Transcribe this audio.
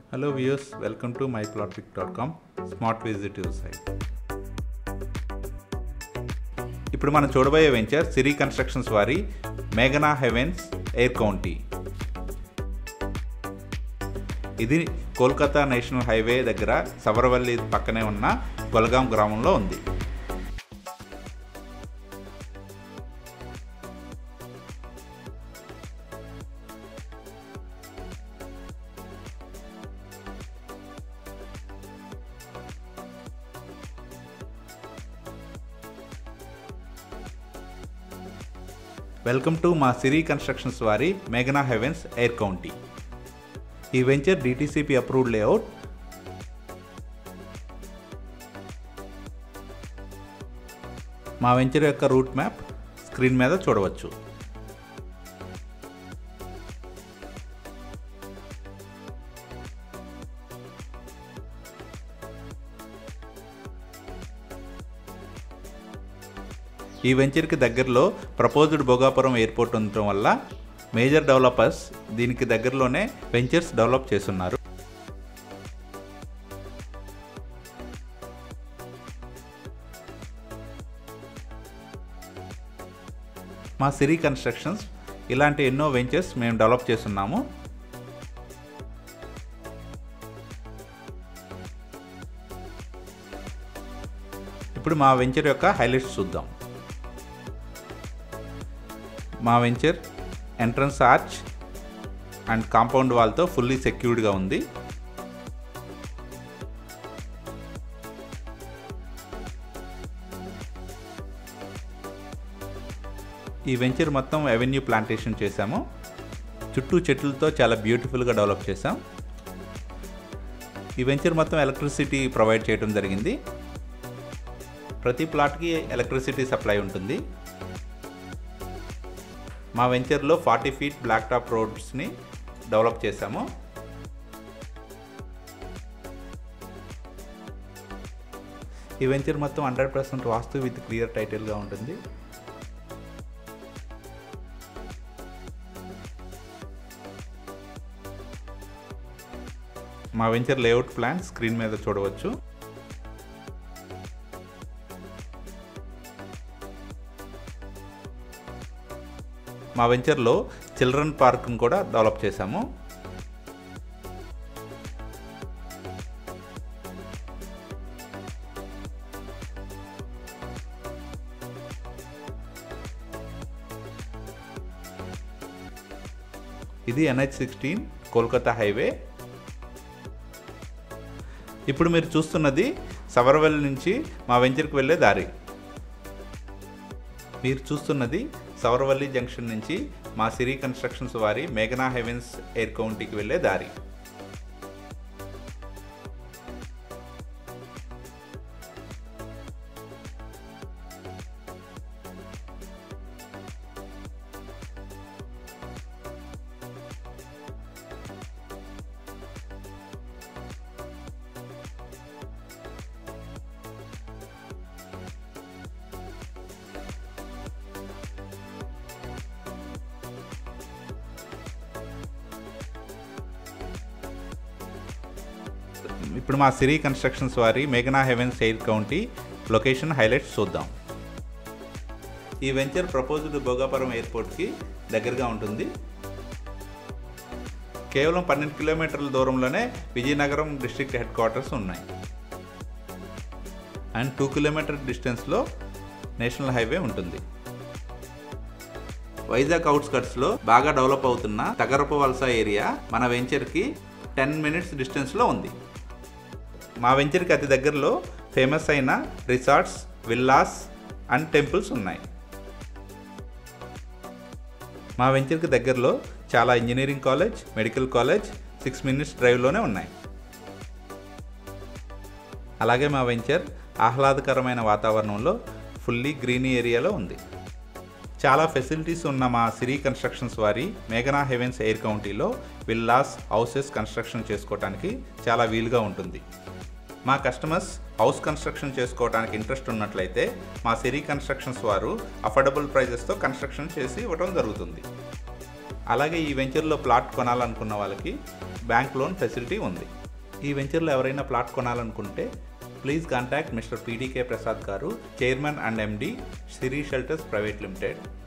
hello views welcome to my plot pick dot com smart visitive site ఇప్పుడు మనం చూడబోయే venture సిరి constructions వారి మేఘనా హెవెన్స్ ఎయిర్ కౌంటీ ఇది కోల్కతా నేషనల్ హైవే దగ్గర సబరవల్లి పక్కనే ఉన్న గొలగాం గ్రామంలో ఉంది వెల్కమ్ టు మా సిరి కన్స్ట్రక్షన్స్ వారి మేఘనా హెవెన్స్ ఎయిర్ కౌంటీ ఈ వెంచర్ డిటిసిపి అప్రూవ్డ్ లేఅవుట్ మా వెంచర్ యొక్క రూట్ మ్యాప్ స్క్రీన్ మీద చూడవచ్చు ఈ వెంచర్కి దగ్గరలో ప్రపోజ్డ్ భోగాపురం ఎయిర్పోర్ట్ ఉండటం వల్ల మేజర్ డెవలపర్స్ దీనికి దగ్గరలోనే వెంచర్స్ డెవలప్ చేస్తున్నారు మా సిరి కన్స్ట్రక్షన్స్ ఇలాంటి ఎన్నో వెంచర్స్ మేము డెవలప్ చేస్తున్నాము ఇప్పుడు మా వెంచర్ యొక్క హైలైట్స్ చూద్దాం మా venture entrance arch and compound వాల్తో ఫుల్లీ సెక్యూర్డ్గా ఉంది ఈ వెంచర్ మొత్తం అవెన్యూ ప్లాంటేషన్ చేశాము చుట్టూ చెట్లతో చాలా బ్యూటిఫుల్గా డెవలప్ చేశాం ఈ వెంచర్ మొత్తం ఎలక్ట్రిసిటీ ప్రొవైడ్ చేయడం జరిగింది ప్రతి ప్లాట్కి ఎలక్ట్రిసిటీ సప్లై ఉంటుంది మా వెంచర్లో ఫార్టీ ఫీట్ బ్లాక్ టాప్ రోడ్స్ని డెవలప్ చేశాము ఈ వెంచర్ మొత్తం hundred percent vastu with clear టైటిల్గా ఉంటుంది మా వెంచర్ లేఅవుట్ ప్లాన్ స్క్రీన్ మీద చూడవచ్చు మా వెంచర్లో చిల్డ్రన్ పార్క్ను కూడా డెవలప్ చేశాము ఇది ఎన్హెచ్ సిక్స్టీన్ కోల్కతా హైవే ఇప్పుడు మీరు చూస్తున్నది సవరవెల్ నుంచి మా వెంచర్కి వెళ్ళే దారి మీరు చూస్తున్నది సౌరవల్లి జంక్షన్ నుంచి మా సిరి కన్స్ట్రక్షన్స్ వారి మేఘనా హెవెన్స్ ఎయిర్ కౌంటీకి వెళ్ళే దారి ఇప్పుడు మా సిరి కన్స్ట్రక్షన్స్ వారి మేఘనా heavens air county location highlights చూద్దాం ఈ వెంచర్ ప్రపోజ్డ్ భోగాపురం ఎయిర్పోర్ట్కి దగ్గరగా ఉంటుంది కేవలం పన్నెండు కిలోమీటర్ల దూరంలోనే విజయనగరం డిస్ట్రిక్ట్ హెడ్ క్వార్టర్స్ ఉన్నాయి అండ్ టూ కిలోమీటర్ డిస్టెన్స్లో నేషనల్ హైవే ఉంటుంది వైజాగ్ అవుట్స్కట్స్లో బాగా డెవలప్ అవుతున్న తగరపు వలస ఏరియా మన వెంచర్కి టెన్ మినిట్స్ డిస్టెన్స్లో ఉంది మా వెంచర్కి అతి దగ్గరలో ఫేమస్ అయిన రిసార్ట్స్ విల్లాస్ అండ్ టెంపుల్స్ ఉన్నాయి మా వెంచర్కి దగ్గరలో చాలా engineering college medical college six minutes డ్రైవ్లోనే ఉన్నాయి అలాగే మా వెంచర్ ఆహ్లాదకరమైన వాతావరణంలో ఫుల్లీ గ్రీనీ ఏరియాలో ఉంది చాలా ఫెసిలిటీస్ ఉన్న మా సిరి కన్స్ట్రక్షన్స్ వారి మేఘనా హెవెన్స్ ఎయిర్ కౌంటీలో విల్లాస్ హౌసెస్ కన్స్ట్రక్షన్ చేసుకోవడానికి చాలా వీలుగా ఉంటుంది మా కస్టమర్స్ హౌస్ కన్స్ట్రక్షన్ చేసుకోవడానికి ఇంట్రెస్ట్ ఉన్నట్లయితే మా సిరి కన్స్ట్రక్షన్స్ వారు అఫోర్డబుల్ ప్రైజెస్తో కన్స్ట్రక్షన్ చేసి ఇవ్వడం జరుగుతుంది అలాగే ఈ వెంచర్లో ప్లాట్ కొనాలనుకున్న వాళ్ళకి బ్యాంక్ లోన్ ఫెసిలిటీ ఉంది ఈ వెంచర్లో ఎవరైనా ప్లాట్ కొనాలనుకుంటే please contact mister PDK Prasad garu chairman and MD Siri shelters private limited